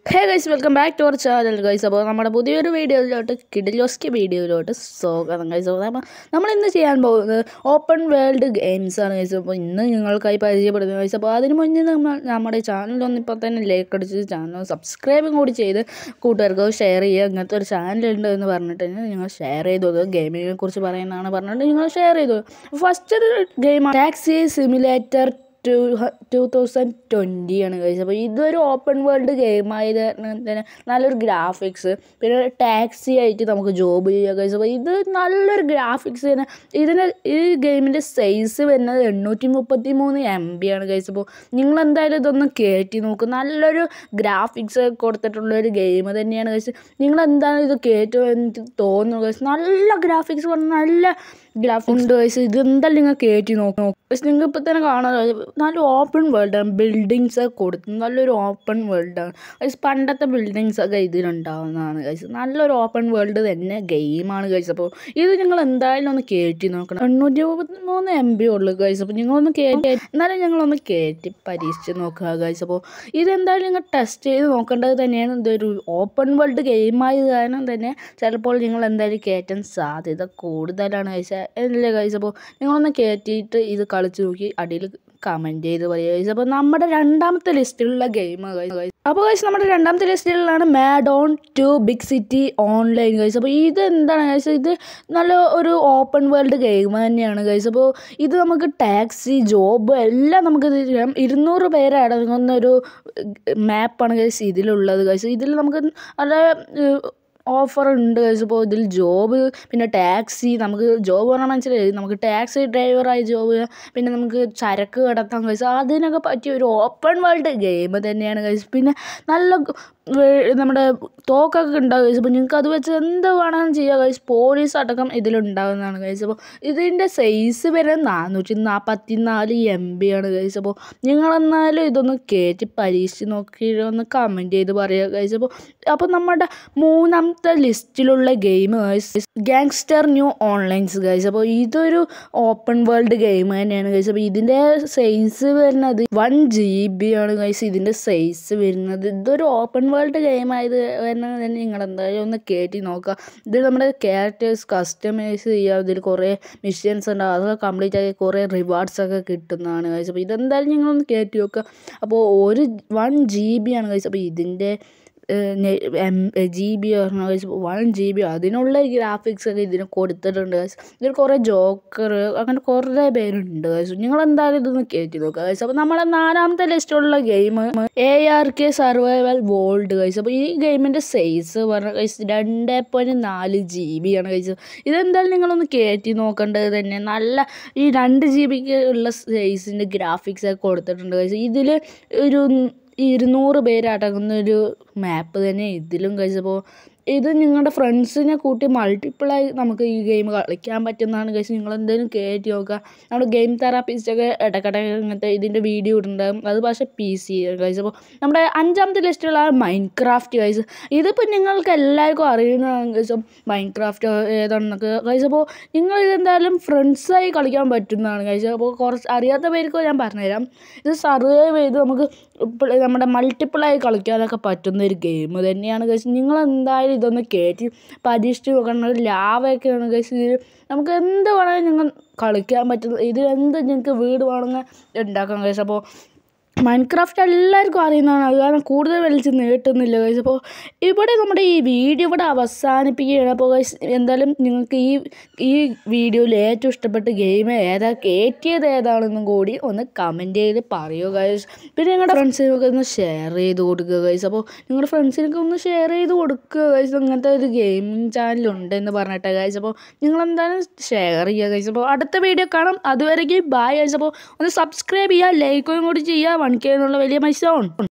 hey guys welcome back to our channel guys അപ്പോൾ നമ്മുടെ പുതിയൊരു വീഡിയോയിലോട്ട് കിഡിലോസ്കി വീഡിയോയിലോട്ട് സ്വാഗതം ഗൈസ് അപ്പോൾ നമ്മൾ നമ്മൾ ഇന്ന് ചെയ്യാൻ പോകുന്നത് ഓപ്പൺ വേൾഡ് ഗെയിംസ് ആണ് ഗൈസ് അപ്പോൾ ഇന്ന് നിങ്ങൾക്കായി പരിചയപ്പെടുന്നത് ഗൈസ് അപ്പോൾ അതിന് മുന്നേ നമ്മൾ നമ്മുടെ ചാനലൊന്ന് ഇപ്പോൾ തന്നെ ലൈക്ക് അടിച്ച് ചാനൽ സബ്സ്ക്രൈബും കൂടി ചെയ്ത് കൂട്ടുകാർക്ക് ഷെയർ ചെയ്യുക ഇങ്ങനത്തെ ഒരു ചാനലുണ്ട് എന്ന് പറഞ്ഞിട്ട് നിങ്ങൾ ഷെയർ ചെയ്തു ഗെയിമിനെ കുറിച്ച് പറയുന്നതാണ് പറഞ്ഞിട്ട് നിങ്ങൾ ഷെയർ ചെയ്തു first game taxi simulator two two thousand twenty ആണ് കഴിച്ചത് അപ്പോൾ ഇതൊരു ഓപ്പൺ വേൾഡ് ഗെയിം ആയത് തന്നെ നല്ലൊരു ഗ്രാഫിക്സ് പിന്നെ ടാക്സി ആയിട്ട് നമുക്ക് ജോബ് ചെയ്യാൻ കഴിച്ചു അപ്പോൾ ഇത് നല്ലൊരു ഗ്രാഫിക്സ് തന്നെ ഇതിന് ഈ ഗെയിമിൻ്റെ സൈസ് വരുന്നത് എണ്ണൂറ്റി മുപ്പത്തി മൂന്ന് എം ബി ആണ് കഴിച്ചത് അപ്പോൾ നിങ്ങൾ എന്തായാലും ഇതൊന്ന് കയറ്റി നോക്കും നല്ലൊരു ഗ്രാഫിക്സ് കൊടുത്തിട്ടുള്ള ഒരു ഗെയിം തന്നെയാണ് കഴിച്ചത് നിങ്ങൾ എന്തായാലും ഇത് കയറ്റും എനിക്ക് തോന്നുന്നു കഴിച്ചു നല്ല ഗ്രാഫിക്സ് പറഞ്ഞാൽ നല്ല ഗ്രാഫിക്സ് ഉണ്ട് കഴിച്ച് ഇതെന്തായാലും നിങ്ങൾ കയറ്റി നോക്കും പക്ഷെ നിങ്ങൾക്ക് ഇപ്പോൾ തന്നെ കാണാമല്ലോ നല്ല ഓപ്പൺ വേൾഡാണ് ബിൽഡിങ്സ് ഒക്കെ കൊടുത്ത് നല്ലൊരു ഓപ്പൺ വേൾഡാണ് കഴിച്ച് പണ്ടത്തെ ബിൽഡിങ്സ് ഒക്കെ ഇതിലുണ്ടാവുന്നതാണ് കഴിച്ച് നല്ലൊരു ഓപ്പൺ വേൾഡ് തന്നെ ഗെയിമാണ് കഴിച്ചത് അപ്പോൾ ഇത് നിങ്ങൾ എന്തായാലും ഒന്ന് കയറ്റി നോക്കണം എണ്ണൂറ്റി മുപ്പത്തി മൂന്ന് എം ബി ഉള്ളു കഴിച്ച് അപ്പോൾ നിങ്ങളൊന്ന് കയറ്റി എന്നാലും ഞങ്ങളൊന്ന് കയറ്റി പരീക്ഷിച്ച് നോക്കുക കഴിച്ച് അപ്പോൾ ഇതെന്തായാലും നിങ്ങൾ ടെസ്റ്റ് ചെയ്ത് നോക്കേണ്ടത് തന്നെയാണ് ഇതൊരു ഓപ്പൺ വേൾഡ് ഗെയിമായത് കാരണം തന്നെ ചിലപ്പോൾ നിങ്ങൾ എന്തായാലും കയറ്റാൻ സാധ്യത കൂടുതലാണ് കഴിച്ചാൽ അല്ലേ കഴിച്ച് അപ്പോൾ നിങ്ങളൊന്ന് കയറ്റിയിട്ട് ഇത് കളിച്ച് നോക്കി അടിയിൽ കമൻറ്റ് ചെയ്ത് പറയുക കഴിച്ച് അപ്പോൾ നമ്മുടെ രണ്ടാമത്തെ ലിസ്റ്റിലുള്ള ഗെയിം കഴിച്ച് അപ്പോൾ കഴിച്ച് നമ്മുടെ രണ്ടാമത്തെ ലിസ്റ്റിലാണ് mad on two big city online കഴിച്ച് അപ്പോൾ ഇത് എന്താണ് കഴിച്ചത് ഇത് നല്ല ഒരു ഓപ്പൺ വേൾഡ് ഗെയിം തന്നെയാണ് കഴിച്ച് അപ്പോൾ ഇത് നമുക്ക് ടാക്സി ജോബ് എല്ലാം നമുക്ക് ഇത് ചെയ്യാം ഇരുന്നൂറ് പേരടങ്ങുന്ന ഒരു മാപ്പാണ് കഴിച്ച് ഇതിലുള്ളത് കഴിച്ച് ഇതിൽ നമുക്ക് നല്ല ഓഫർ ഉണ്ട് കഴിച്ച് ഇപ്പോൾ ഇതിൽ ജോബ് പിന്നെ ടാക്സി നമുക്ക് ജോബ് പറഞ്ഞാൽ മനസ്സിലായി നമുക്ക് ടാക്സി ഡ്രൈവറായി ജോബ് പിന്നെ നമുക്ക് ചരക്ക് കടത്താൻ കഴിച്ച് അതിനൊക്കെ പറ്റിയ ഒരു ഓപ്പൺ വേൾഡ് ഗെയിം തന്നെയാണ് കഴിച്ച് പിന്നെ നല്ല നമ്മുടെ തോക്കൊക്കെ ഉണ്ടാവും കഴിച്ച് അപ്പോൾ നിങ്ങൾക്ക് അത് വെച്ച് എന്ത് വേണമെങ്കിലും ചെയ്യാം കഴിച്ച് പോലീസ് അടക്കം ഇതിലുണ്ടാകുന്നതാണ് കഴിച്ച് അപ്പോൾ ഇതിൻ്റെ സൈസ് വരെ നാനൂറ്റി നാൽപ്പത്തി നാല് എം ബി ആണ് കഴിച്ച് അപ്പോൾ നിങ്ങളെന്നാലും ഇതൊന്ന് കയറ്റി പരീക്ഷിച്ച് നോക്കി ഒന്ന് കമൻറ്റ് ചെയ്ത് പറയുക കഴിച്ചപ്പോൾ അപ്പോൾ നമ്മുടെ മൂന്നാമത്തെ ലിസ്റ്റിലുള്ള ഗെയിം ഗാങ്സ്റ്റർ ന്യൂ ഓൺലൈൻസ് കഴിച്ച് അപ്പോൾ ഇതൊരു ഓപ്പൺ വേൾഡ് ഗെയിം തന്നെയാണ് കഴിച്ച് അപ്പോൾ ഇതിൻ്റെ സൈസ് വരുന്നത് വൺ ജി ബി ആണ് കഴിച്ച് ഇതിൻ്റെ സൈസ് വരുന്നത് ഇതൊരു ഓപ്പൺ വേൾഡ് ഗെയിം ആയത് കാരണം തന്നെ നിങ്ങൾ എന്തായാലും ഒന്ന് കയറ്റി നോക്കുക ഇതിൽ നമ്മുടെ ക്യാരക്ടേഴ്സ് കസ്റ്റമൈസ് ചെയ്യുക ഇതിൽ കുറേ മിഷൻസ് ഉണ്ടാവും അതൊക്കെ കംപ്ലീറ്റ് ആക്കി കുറേ റിവാർഡ്സ് ഒക്കെ കിട്ടുന്നതാണ് കഴിച്ചത് അപ്പോൾ ഇതെന്തായാലും നിങ്ങളൊന്ന് കയറ്റി നോക്കുക അപ്പോൾ ഒരു വൺ ജി ബി ആണ് കഴിച്ചത് അപ്പോൾ ഇതിൻ്റെ M G B one G B അതിനുള്ള ഗ്രാഫിക്സ് ഒക്കെ ഇതിന് കൊടുത്തിട്ടുണ്ട് ഇതിൽ കുറേ ജോക്കർ അങ്ങനെ കുറേ പേരുണ്ട് നിങ്ങൾ എന്തായാലും ഇതൊന്ന് കയറ്റി നോക്കുക ഗൈസ് അപ്പോൾ നമ്മുടെ നാലാമത്തെ ലിസ്റ്റിലുള്ള game A R K survival world guys അപ്പോൾ ഈ ഗെയിമിൻ്റെ സൈസ് പറഞ്ഞ ഗൈസ് രണ്ട് പോയിൻറ്റ് നാല് ജി ബി ആണ് ഗൈസ് ഇതെന്തായാലും നിങ്ങളൊന്ന് കയറ്റി നോക്കേണ്ടത് തന്നെ നല്ല ഈ രണ്ട് ജി ബിക്ക് ഉള്ള സൈസിൻ്റെ ഗ്രാഫിക്സ് ഒക്കെ കൊടുത്തിട്ടുണ്ട് ഗൈസ് ഇതിൽ ഒരു ഇരുന്നൂറ് പേരടങ്ങുന്ന ഒരു മാപ്പ് തന്നെ ഇതിലും കഴിച്ചപ്പോൾ ഇത് നിങ്ങളുടെ ഫ്രണ്ട്സിനെ കൂട്ടി മൾട്ടിപ്പിളായി നമുക്ക് ഈ ഗെയിം കളിക്കാൻ പറ്റുന്നതാണ് കഴിച്ച് നിങ്ങൾ എന്തെങ്കിലും കയറ്റി നോക്കുക നമ്മുടെ ഗെയിം തെറാപ്പിസ്റ്റൊക്കെ ഇടയ്ക്കിടയ്ക്ക് ഇങ്ങനത്തെ ഇതിൻ്റെ വീഡിയോ ഇടുന്നുണ്ടാകും അത് പക്ഷേ പി സി കഴിച്ചപ്പോൾ നമ്മുടെ അഞ്ചാമത്തെ ലിസ്റ്റിലുള്ള മൈൻഡ് ക്രാഫ്റ്റ് കഴിച്ച് ഇതിപ്പോൾ നിങ്ങൾക്ക് എല്ലാവർക്കും അറിയുന്നതാണ് കഴിച്ചപ്പോൾ മൈൻഡ് ക്രാഫ്റ്റ് ഏതാണെന്നൊക്കെ കഴിച്ചപ്പോൾ നിങ്ങൾ ഇതെന്തായാലും ഫ്രണ്ട്സായി കളിക്കാൻ പറ്റുന്നതാണ് കഴിച്ചത് അപ്പോൾ കുറച്ച് അറിയാത്ത പേർക്ക് ഞാൻ പറഞ്ഞുതരാം ഇത് സർവൈവ് ചെയ്ത് നമുക്ക് നമ്മുടെ മൾട്ടിപ്പിളായി കളിക്കാനൊക്കെ പറ്റുന്ന ഒരു ഗെയിം തന്നെയാണ് കഴിച്ചത് നിങ്ങൾ എന്തായാലും ഇതൊന്ന് കയറ്റി പരീക്ഷിച്ച് നോക്കണം ഒരു ലാഭമൊക്കെയാണ് കഴിച്ച് ഇതിൽ നമുക്ക് എന്ത് വേണമെങ്കിലും നിങ്ങൾ കളിക്കാൻ പറ്റുന്ന ഇതിൽ എന്ത് നിങ്ങൾക്ക് വീട് വേണമെങ്കിൽ ഉണ്ടാക്കാൻ കഴിച്ചു അപ്പോൾ മൈൻക്രാഫ്റ്റ് എല്ലാവർക്കും അറിയുന്നതാണ് അത് കാരണം കൂടുതൽ വലിച്ച് നീട്ടുന്നില്ല ഗൈസ് അപ്പോൾ ഇവിടെ നമ്മുടെ ഈ വീഡിയോ ഇവിടെ അവസാനിപ്പിക്കുകയാണ് അപ്പോൾ ഗൈസ് എന്തായാലും നിങ്ങൾക്ക് ഈ ഈ വീഡിയോയിൽ ഏറ്റവും ഇഷ്ടപ്പെട്ട ഗെയിം ഏതാ കയറ്റിയത് ഏതാണെന്നും കൂടി ഒന്ന് കമൻറ്റ് ചെയ്ത് പറയുക ഗൈസ് പിന്നെ നിങ്ങളുടെ ഫ്രണ്ട്സിനൊക്കെ ഒന്ന് ഷെയർ ചെയ്ത് കൊടുക്കുക ഗൈസ് അപ്പോൾ നിങ്ങളുടെ ഫ്രണ്ട്സിനൊക്കെ ഒന്ന് ഷെയർ ചെയ്ത് കൊടുക്കുക ഗൈസ് അങ്ങനത്തെ ഒരു ഗെയിമിംഗ് ചാനലുണ്ടെന്ന് പറഞ്ഞിട്ട് ഗൈസ് അപ്പോൾ നിങ്ങളെന്തായാലും ഷെയർ ചെയ്യുക ഗൈസ് അപ്പോൾ അടുത്ത വീഡിയോ കാണാം അതുവരെയ്ക്ക് ബായ് ഗൈസ് അപ്പോൾ ഒന്ന് സബ്സ്ക്രൈബ് ചെയ്യുക ലൈക്കും കൂടി ചെയ്യുക വൺ കെ എന്നുള്ള വലിയ പൈസ